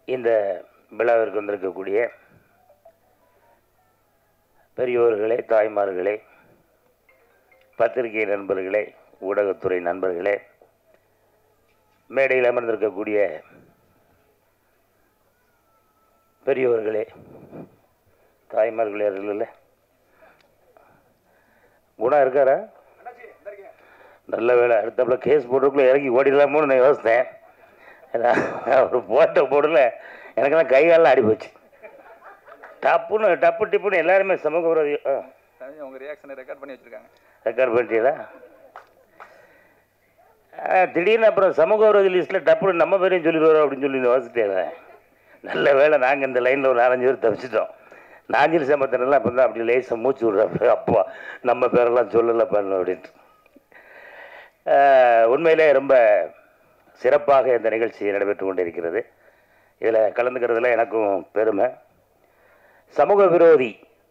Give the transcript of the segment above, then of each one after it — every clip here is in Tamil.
இந்த விழாவிற்கு வந்திருக்கக்கூடிய பெரியோர்களே தாய்மார்களே பத்திரிகை நண்பர்களே ஊடகத்துறை நண்பர்களே மேடையில் அமர்ந்திருக்கக்கூடிய பெரியோர்களே தாய்மார்களே இல்லை குணா இருக்காரா நல்ல வேலை அடுத்தப்பல கேஸ் போட்டுக்குள்ளே இறங்கி ஓடிடலாமோன்னு நான் யோசித்தேன் ஏன்னா, அவர் போட்ட போடல எனக்கெல்லாம் கை காலெல்லாம் ஆடி போச்சு டப்புன்னு டப்பு டிப்புன்னு எல்லாருமே சமூக விரோதி ஆ சாமி உங்க ரியாக்ஷனை ரெக்கார்ட் பண்ணி வச்சிருக்காங்க ரெக்கார்ட் பண்ணிட்டீங்களா ஆ, திடீர்னு அப்புறம் சமூக விரோதி லிஸ்ட்டில் டப்புன்னு நம்ம பேரையும் சொல்லிடுவோம் அப்படின்னு சொல்லி யோசிச்சிட்டேன் நல்ல வேளை நாங்கள் இந்த லைனில் ஒரு நாலஞ்சு பேர் தப்பிச்சிட்டோம் நாஞ்சில் சம்பத்தனெல்லாம் இப்போ தான் அப்படி லேசாக மூச்சு விட்றாரு அப்பா நம்ம பேரெல்லாம் சொல்லலை பண்ண அப்படின்ட்டு ஆ, உண்மையிலே ரொம்ப சிறப்பாக இந்த நிகழ்ச்சி நடைபெற்று கொண்டிருக்கிறது இதில் கலந்துக்கிறதுல எனக்கும் பெருமை சமூக விரோதி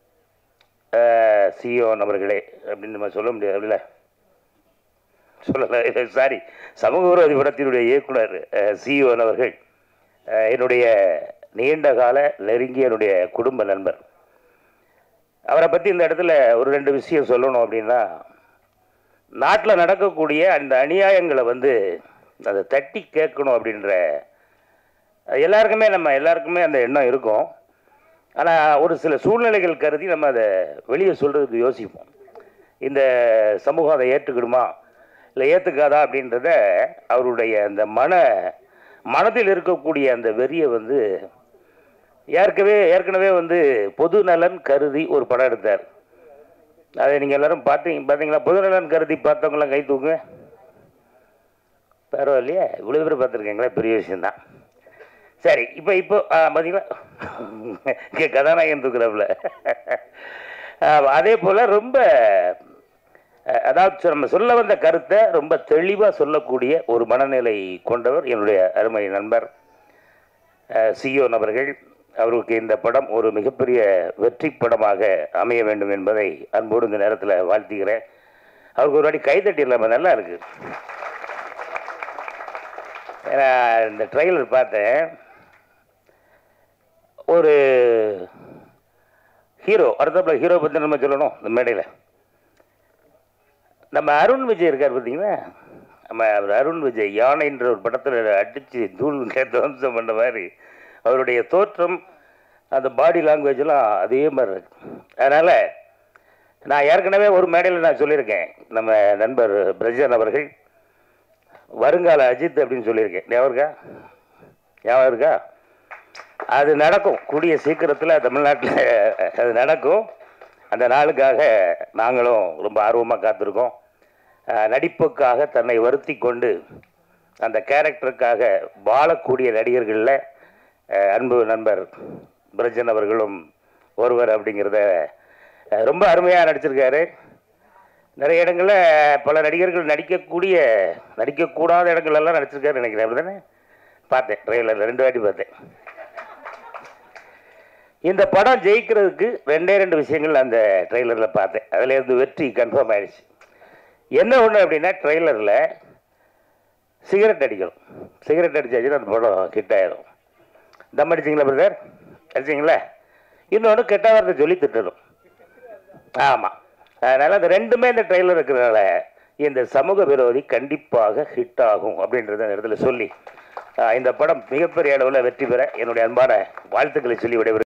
சிஓ நபர்களே அப்படின்னு நம்ம சொல்ல முடியாது அப்படில சொல்லலை சாரி சமூக விரோதி படத்தினுடைய இயக்குனர் சிஓ அவர்கள் அஹ், என்னுடைய நீண்ட கால நெருங்கிய என்னுடைய குடும்ப நண்பர் அவரை பற்றி இந்த இடத்துல ஒரு ரெண்டு விஷயம் சொல்லணும் அப்படின்னா நாட்டில் நடக்கக்கூடிய அந்த அநியாயங்களை வந்து அதை தட்டி கேட்கணும் அப்படின்ற எல்லாருக்குமே நம்ம எல்லாருக்குமே அந்த எண்ணம் இருக்கும் ஆனால் ஒரு சில சூழ்நிலைகள் கருதி நம்ம அதை வெளியே சொல்கிறதுக்கு யோசிப்போம் இந்த சமூகம் அதை ஏற்றுக்கிடுமா இல்லை ஏற்றுக்காதா அப்படின்றத அவருடைய அந்த மன மனதில் இருக்கக்கூடிய அந்த வெறியை வந்து ஏற்கனவே ஏற்கனவே வந்து பொது நலன் கருதி ஒரு படம் எடுத்தார் அதை நீங்கள் எல்லாரும் பார்த்தீங்க பார்த்தீங்களா பொது நலன் கருதி பார்த்தவங்களாம் கை தூக்குங்க பரவாயில்லையே இவ்வளோ பேர் பார்த்துருக்கீங்களா பெரிய விஷயம்தான் சரி இப்போ இப்போ ஆ, பார்த்தீங்களா இங்கே கதாநாயகன் தூக்குறாப்புல ஆ, அதே போல் ரொம்ப அஹ், அதாவது நம்ம சொல்ல வந்த கருத்தை ரொம்ப தெளிவாக சொல்லக்கூடிய ஒரு மனநிலை கொண்டவர் என்னுடைய அருமை நண்பர் சிஓ நபர்கள் அவருக்கு இந்த படம் ஒரு மிகப்பெரிய வெற்றி படமாக அமைய வேண்டும் என்பதை அன்போடு இந்த நேரத்தில் வாழ்த்துகிறேன் அவருக்கு ஒரு வாட்டி கைதட்டிடலாமா நல்லா இருக்கு ஏன்னா இந்த ட்ரெய்லர் பார்த்தேன் ஒரு ஹீரோ அடுத்தப்பல ஹீரோ பற்றி நம்ம சொல்லணும் இந்த மேடையில் நம்ம அருண் விஜய் இருக்கார் பார்த்தீங்களா நம்ம அவர் அருண் விஜய் யானைன்ற ஒரு படத்தில் அடித்து தூள் துவம்சம் பண்ண மாதிரி அவருடைய தோற்றம் அந்த பாடி லாங்குவேஜ்லாம் அதே மாதிரி இருக்கு அதனால் நான் ஏற்கனவே ஒரு மேடையில் நான் சொல்லியிருக்கேன் நம்ம நண்பர் பிரஜன் அவர்கள் வருங்கால அஜித் அப்படின்னு சொல்லியிருக்கேன் ஞாபகம் இருக்கா ஞாபகம் இருக்கா அது நடக்கும் கூடிய சீக்கிரத்தில் தமிழ்நாட்டில் அது நடக்கும் அந்த நாளுக்காக நாங்களும் ரொம்ப ஆர்வமாக காத்திருக்கோம் அஹ், நடிப்புக்காக தன்னை வருத்தி கொண்டு அந்த கேரக்டருக்காக வாழக்கூடிய நடிகர்களில் அஹ், அன்பு நண்பர் பிரஜன் அவர்களும் ஒருவர் அப்படிங்கிறத அஹ், ரொம்ப அருமையாக நடிச்சிருக்காரு நிறைய இடங்களில் பல நடிகர்கள் நடிக்கக்கூடிய நடிக்கக்கூடாத இடங்கள் எல்லாம் நடிச்சிருக்காரு நினைக்கிறேன் அப்படி தானே பார்த்தேன் ட்ரெயிலரில் ரெண்டு வாட்டி பார்த்தேன் இந்த படம் ஜெயிக்கிறதுக்கு ரெண்டே ரெண்டு விஷயங்கள் அந்த ட்ரெய்லரில் பார்த்தேன் அதில் இருந்து வெற்றி கன்ஃபார்ம் ஆயிடுச்சு என்ன ஒன்று அப்படின்னா ட்ரெய்லரில் சிகரெட் அடிக்கணும் சிகரெட் அடிச்சாச்சுன்னா அந்த படம் ஹிட் ஆயிடும் தம் அடிச்சிங்களா பிரதர் அடிச்சிங்களா இன்னொன்று கெட்ட வார்த்தை சொல்லி திட்டணும் ஆமாம் அதனால் அந்த ரெண்டுமே இந்த ட்ரெய்லர் இருக்கிறனால இந்த சமூக விரோதி கண்டிப்பாக ஹிட் ஆகும் அப்படின்றத இந்த இடத்துல சொல்லி ஆஹ், இந்த படம் மிகப்பெரிய அளவில் வெற்றி பெற என்னுடைய அன்பான வாழ்த்துக்களை சொல்லி விடைபெறுகிறேன்